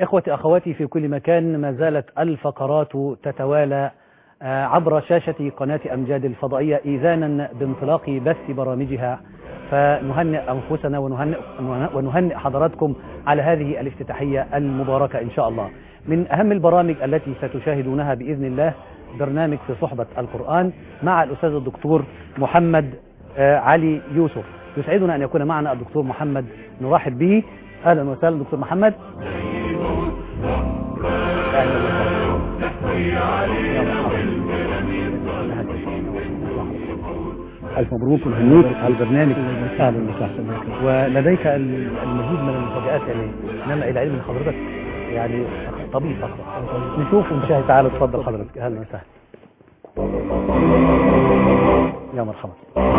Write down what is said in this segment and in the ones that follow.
إخوتي أخواتي في كل مكان ما زالت الفقرات تتوالى آه، عبر شاشة قناة أمجاد الفضائية إذانا بانطلاق بث برامجها فنهنئ أنفسنا ونهنئ, ونهنئ حضراتكم على هذه الافتتاحية المباركة إن شاء الله من أهم البرامج التي ستشاهدونها بإذن الله برنامج في صحبة القرآن مع الأستاذ الدكتور محمد آه، علي يوسف يسعدنا أن يكون معنا الدكتور محمد نرحب به أهلا وسهلا دكتور محمد أهلا وسهلا يا مرحبا. ألف مبروك ونهنيك على البرنامج أهلا وسهلا ولديك ال- المزيد من المفاجآت يعني نما إلى علم حضرتك يعني طبيب أصلا نشوف ونشاهد تعالى اتفضل حضرتك أهلا وسهلا يا مرحبا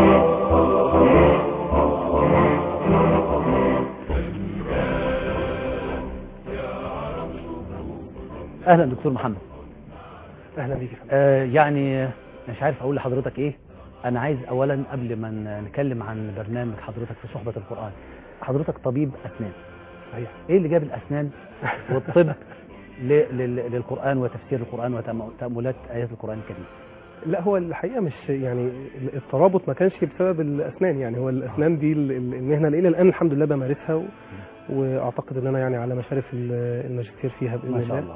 اهلا دكتور محمد اهلا بيك آه يعني مش عارف اقول لحضرتك ايه انا عايز اولا قبل ما ن- نتكلم عن برنامج حضرتك في صحبة القرآن حضرتك طبيب اسنان صحيح ايه اللي جاب الاسنان والطب ل- لل- للقرآن وتفسير القرآن وتأملات آيات القرآن الكريم لا هو الحقيقه مش يعني الترابط ما كانش بسبب الاسنان يعني هو الاسنان دي ال- ال- المهنه اللي الى الان الحمد لله بمارسها و... واعتقد ان انا يعني على مشارف ال- الماجستير فيها باذن ما شاء الله الله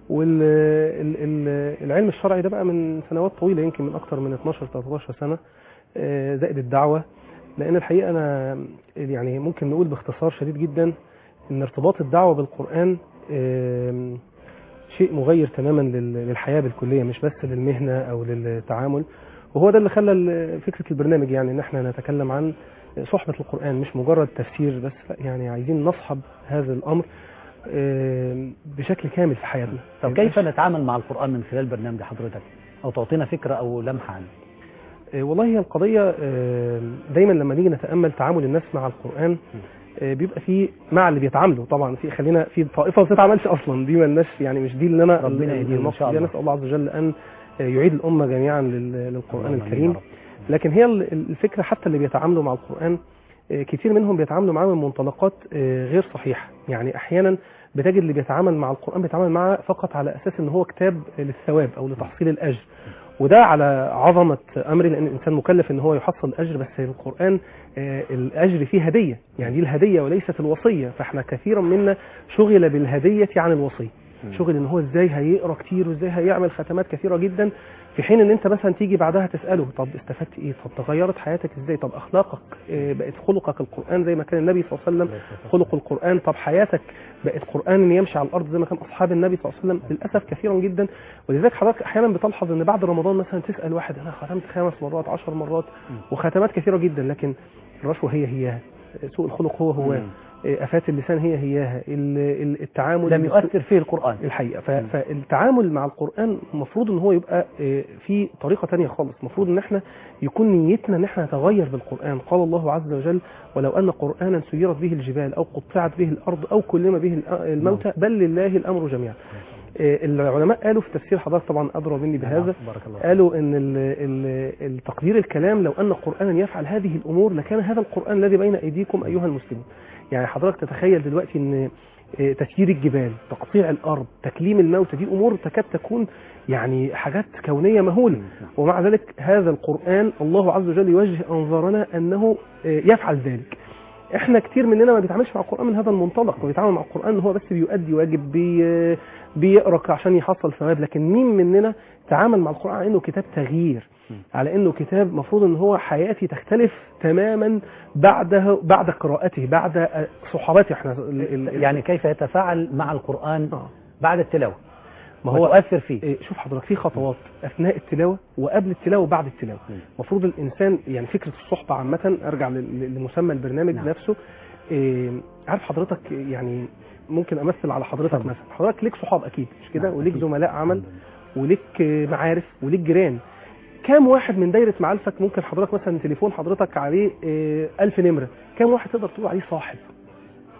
والعلم الشرعي ده بقى من سنوات طويله يمكن من اكتر من 12 13 سنه آه، زائد الدعوه لان الحقيقه انا يعني ممكن نقول باختصار شديد جدا ان ارتباط الدعوه بالقران آم، شيء مغير تماما لل- للحياه بالكليه مش بس للمهنه او للتعامل وهو ده اللي خلى ال- فكره البرنامج يعني ان احنا نتكلم عن صحبه القران مش مجرد تفسير بس لا يعني عايزين نصحب هذا الامر آم، بشكل كامل في حياتنا طب كيف نتعامل مع القرآن من خلال برنامج حضرتك او تعطينا فكرة او لمحة عنه آه، والله هي القضية آه، دايما لما نيجي نتأمل تعامل الناس مع القرآن آه، بيبقى في مع اللي بيتعاملوا طبعا في خلينا في طائفة ما بتتعاملش أصلا دي مالناش يعني مش دي اللي أنا ربنا ال- يهديهم إن المقصد شاء دي. الله. نسأل الله عز وجل أن آه، يعيد الأمة جميعا لل- للقرآن اللهم آمين الكريم يا رب. لكن هي ال- الفكرة حتى اللي بيتعاملوا مع القرآن آه، كتير منهم بيتعاملوا معاه من منطلقات آه، غير صحيحة يعني أحيانا بتجد اللي بيتعامل مع القرآن بيتعامل معاه فقط على أساس إن هو كتاب للثواب أو لتحصيل الأجر وده على عظمة أمر لأن الإنسان مكلف إن هو يحصل الأجر بس القرآن آه، الأجر فيه هدية يعني دي الهدية وليست الوصية فإحنا كثيرا منا شغل بالهدية عن الوصية شغل ان هو ازاي هيقرا كتير وازاي هيعمل ختمات كثيره جدا في حين ان انت مثلا تيجي بعدها تساله طب استفدت ايه طب تغيرت حياتك ازاي طب اخلاقك آه، بقت خلقك القران زي ما كان النبي صلى الله عليه وسلم خلق القران طب حياتك بقت قران يمشي على الارض زي ما كان اصحاب النبي صلى الله عليه وسلم للاسف كثيرا جدا ولذلك حضرتك احيانا بتلحظ ان بعد رمضان مثلا تسال واحد انا ختمت خمس مرات عشر مرات وختمات كثيره جدا لكن الرشوه هي هياها سوء الخلق هو هو مم. افات اللسان هي هياها ال- ال- التعامل لم بالسوء- يؤثر فيه القرآن الحقيقه ف- فالتعامل مع القران المفروض ان هو يبقى آه، في طريقه تانية خالص المفروض ان احنا يكون نيتنا ان احنا نتغير بالقران قال الله عز وجل ولو ان قرانا سيرت به الجبال او قطعت به الارض او كلم به الأ- الموتى بل لله الامر جميعا آه، العلماء قالوا في تفسير حضرتك طبعا ادرى مني بهذا بارك الله فيك. قالوا ان ال- ال- التقدير الكلام لو ان قرانا يفعل هذه الامور لكان هذا القران الذي بين ايديكم ايها المسلمون يعني حضرتك تتخيل دلوقتي ان آه، تسيير الجبال تقطيع الارض تكليم الموتى دي امور تكاد تكون يعني حاجات كونيه مهوله ومع ذلك هذا القران الله عز وجل يوجه انظارنا انه آه، يفعل ذلك احنا كتير مننا ما بيتعاملش مع القران من هذا المنطلق وبيتعامل مع القران ان هو بس بيؤدي واجب بي بيقرا عشان يحصل ثواب لكن مين مننا تعامل مع القران على انه كتاب تغيير على انه كتاب مفروض ان هو حياتي تختلف تماما بعده بعد قراءته بعد آه، صحابته احنا ال- ال- يعني كيف يتفاعل مع القرآن آه. بعد التلاوة ما هو وتؤثر فيه إيه، شوف حضرتك في خطوات اثناء التلاوه وقبل التلاوه وبعد التلاوه مم. المفروض الانسان يعني فكره الصحبه عامه ارجع لل- لمسمى البرنامج نعم. نفسه إيه، عارف حضرتك يعني ممكن امثل على حضرتك اتفضل. مثلا حضرتك ليك صحاب اكيد مش كده نعم، وليك أكيد. زملاء عمل وليك آه، معارف وليك جيران كام واحد من دايره معارفك ممكن حضرتك مثلا تليفون حضرتك عليه آه، ألف نمره كام واحد تقدر تقول عليه صاحب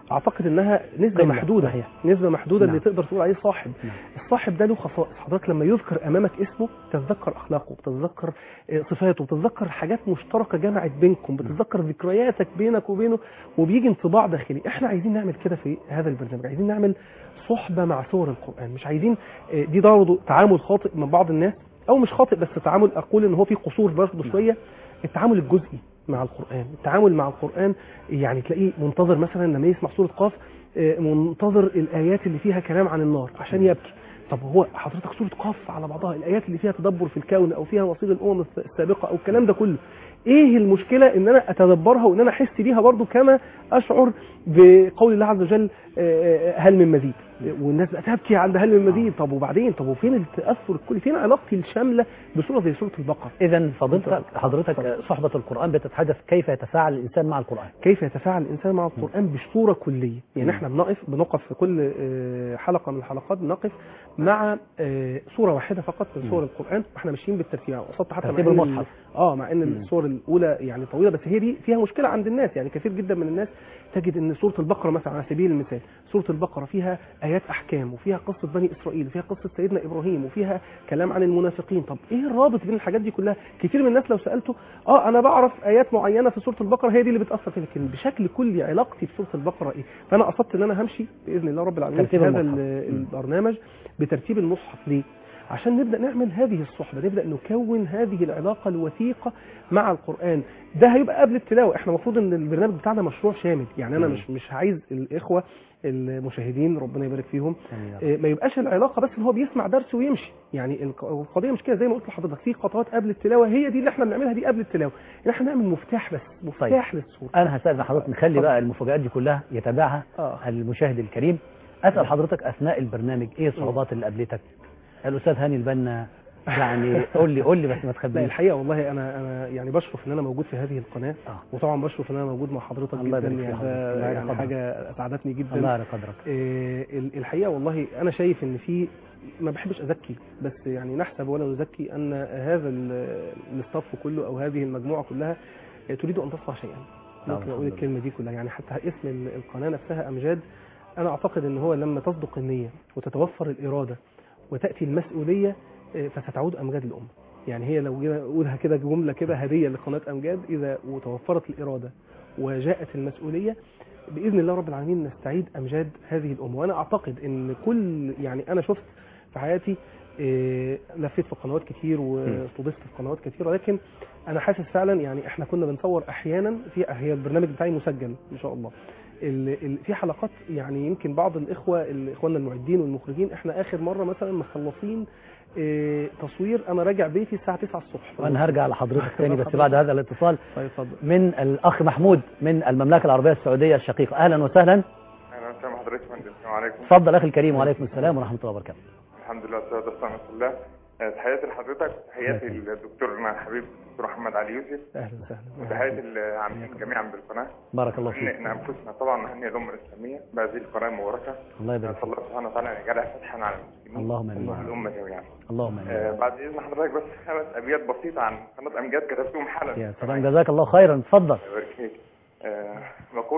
اعتقد انها نسبه قلة، محدوده صحيح. نسبه محدوده نعم. اللي تقدر تقول عليه صاحب نعم. الصاحب ده له خصائص حضرتك لما يذكر امامك اسمه تتذكر اخلاقه بتتذكر آه، صفاته بتتذكر حاجات مشتركه جمعت بينكم بتتذكر ذكرياتك بينك وبينه وبيجي انطباع داخلي احنا عايزين نعمل كده في هذا البرنامج عايزين نعمل صحبه مع سور القران مش عايزين آه، دي برضه تعامل خاطئ من بعض الناس او مش خاطئ بس تعامل اقول ان هو في قصور برضه شويه التعامل الجزئي مع القرآن التعامل مع القرآن يعني تلاقيه منتظر مثلا لما يسمع سورة قاف آه، منتظر الآيات اللي فيها كلام عن النار عشان يبكي طب هو حضرتك سورة قاف على بعضها الآيات اللي فيها تدبر في الكون أو فيها مصير الأمم الس- السابقة أو الكلام ده كله ايه المشكلة ان انا اتدبرها وان انا احس بيها برضو كما اشعر بقول الله عز وجل آه، آه، هل من مزيد والناس بقى تبكي عند هل من مزيد طب وبعدين طب وفين التأثر الكلي فين علاقتي الشاملة بسورة زي سورة البقرة اذا فضيلتك حضرتك صحبه القران بتتحدث كيف يتفاعل الانسان مع القران كيف يتفاعل الانسان مع القران بصوره كليه يعني مم. احنا بنقف بنقف في كل آه، حلقه من الحلقات بنقف مع آه، سوره واحده فقط من سور القران واحنا ماشيين بالترتيب يعني وصلت حتى ترتيب مع إن ال- المصحف. اه مع ان مم. السور الاولى يعني طويله بس هي دي فيها مشكله عند الناس يعني كثير جدا من الناس تجد ان سوره البقره مثلا على سبيل المثال سوره البقره فيها ايات احكام وفيها قصه بني اسرائيل وفيها قصه سيدنا ابراهيم وفيها كلام عن المنافقين طب ايه الرابط بين الحاجات دي كلها كتير من الناس لو سالته اه انا بعرف ايات معينه في سوره البقره هي دي اللي بتاثر فيا لكن بشكل كلي علاقتي بسوره البقره ايه فانا قصدت ان انا همشي باذن الله رب العالمين في ترتيب هذا المصحف. ال- مم. البرنامج بترتيب المصحف ليه عشان نبدا نعمل هذه الصحبه نبدا نكون هذه العلاقه الوثيقه مع القران ده هيبقى قبل التلاوه احنا المفروض ان البرنامج بتاعنا مشروع شامل يعني انا مم. مش مش عايز الاخوه المشاهدين ربنا يبارك فيهم آمين يا رب. إيه، ما يبقاش العلاقه بس ان هو بيسمع درس ويمشي يعني الق- القضيه مش كده زي ما قلت لحضرتك في خطوات قبل التلاوه هي دي اللي احنا بنعملها دي قبل التلاوه ان احنا نعمل مفتاح بس مفتاح للصوره انا هسال حضرتك نخلي اتفضل. بقى المفاجات دي كلها يتابعها اه المشاهد الكريم اسال حضرتك اثناء البرنامج ايه الصعوبات اللي قابلتك الاستاذ هاني البنا يعني قول لي قول لي بس ما لا تخبيش الحقيقه والله انا انا يعني بشرف ان انا موجود في هذه القناه آه. وطبعا بشرف ان انا موجود مع حضرتك الله جدا يبارك في يعني حضرتك. ده الله يعني يقدرك. حاجه اسعدتني جدا الله يرى قدرك إيه، ال- الحقيقه والله انا شايف ان في ما بحبش ازكي بس يعني نحسب ولا نزكي ان هذا ال- الاستاف كله او هذه المجموعه كلها إيه، تريد ان تصنع شيئا نعم، ممكن اقول الحمد الكلمه دي كلها يعني حتى اسم ال- القناه نفسها امجاد انا اعتقد ان هو لما تصدق النيه وتتوفر الاراده وتاتي المسؤوليه إيه، فستعود امجاد الامه يعني هي لو جينا نقولها كده جمله كده هديه لقناه امجاد اذا وتوفرت الاراده وجاءت المسؤوليه باذن الله رب العالمين نستعيد امجاد هذه الامه وانا اعتقد ان كل يعني انا شفت في حياتي إيه، لفيت في قنوات كتير واستضفت في قنوات كتير ولكن انا حاسس فعلا يعني احنا كنا بنصور احيانا في هي البرنامج بتاعي مسجل ان شاء الله ال- ال- في حلقات يعني يمكن بعض الاخوه الاخوان المعدين والمخرجين احنا اخر مره مثلا مخلصين إيه، تصوير انا راجع بيتي الساعه 9 الصبح وانا هرجع لحضرتك تاني بس بعد هذا الاتصال طيب اتفضل من الاخ محمود من المملكه العربيه السعوديه الشقيقه اهلا وسهلا اهلا وسهلا بحضرتك يا فندم السلام عليكم اتفضل اخي الكريم وعليكم السلام ورحمه الله وبركاته الحمد لله والصلاه والسلام على رسول الله آه، تحياتي لحضرتك وتحياتي للدكتور حبيب الدكتور محمد علي يوسف اهلا وسهلا وتحياتي العاملين جميعا بالقناه بارك الله نهنئ فيك انفسنا طبعا نهنئ الامه الاسلاميه بهذه القناه المباركه الله يبارك نسال فيك الله سبحانه وتعالى ان يجعلها فتحا على المسلمين اللهم امين والامه جميعا اللهم امين آه، بعد اذن حضرتك بس خمس ابيات بسيطه عن قناه امجاد كتبتهم حالا يا سلام جزاك الله خيرا اتفضل الله يبارك فيك آه، بقول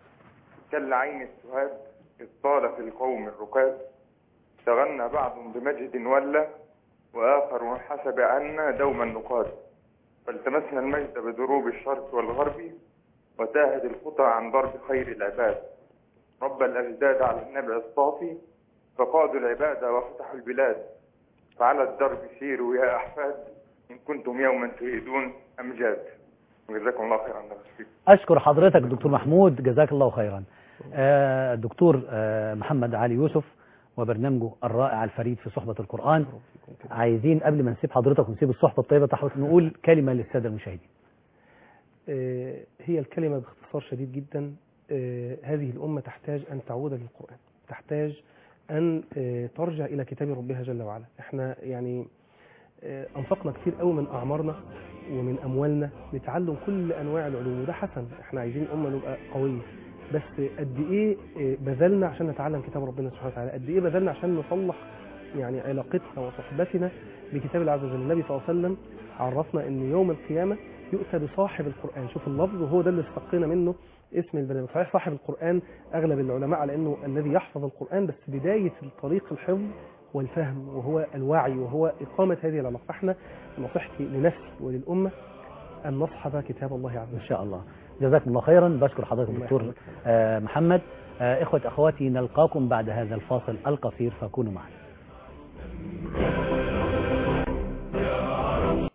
كالعين السهاد إذ طال في القوم الركاب تغنى بعض بمجد ولى وآخر حسب عنا دوما نقاد فالتمسنا المجد بدروب الشرق والغرب وتاهت الخطى عن ضرب خير العباد رب الأجداد على النبع الصافي فقادوا العباد وفتحوا البلاد فعلى الدرب سيروا يا أحفاد إن كنتم يوما تريدون أمجاد جزاكم الله خيرا الله يبارك فيكم. اشكر حضرتك دكتور محمود جزاك الله خيرا آه، الدكتور آه، محمد علي يوسف وبرنامجه الرائع الفريد في صحبة القرآن عايزين قبل ما نسيب حضرتك ونسيب الصحبة الطيبة تحت نقول كلمة للسادة المشاهدين آه، هي الكلمة باختصار شديد جدا آه، هذه الأمة تحتاج أن تعود للقرآن تحتاج أن آه، ترجع إلى كتاب ربها جل وعلا احنا يعني آه، أنفقنا كتير قوي من أعمارنا ومن أموالنا لتعلم كل أنواع العلوم وده حسن احنا عايزين أمة نبقى قوية بس قد إيه آه، بذلنا عشان نتعلم كتاب ربنا سبحانه وتعالى قد إيه بذلنا عشان نصلح يعني علاقتنا وصحبتنا بكتاب الله عز وجل النبي صلى الله عليه وسلم عرفنا أن يوم القيامة يؤتى بصاحب القرآن شوف اللفظ وهو ده اللي استقينا منه اسم البرنامج صحيح صاحب القرآن أغلب العلماء على أنه الذي يحفظ القرآن بس بداية الطريق الحفظ والفهم وهو الوعي وهو إقامة هذه العلاقة فاحنا نصيحتي لنفسي وللأمة أن نصحب كتاب الله عز إن وجل شاء الله جزاكم الله خيرا بشكر حضرتك الله دكتور يحفظك. آه، محمد آه، إخوة أخواتي نلقاكم بعد هذا الفاصل القصير فكونوا معنا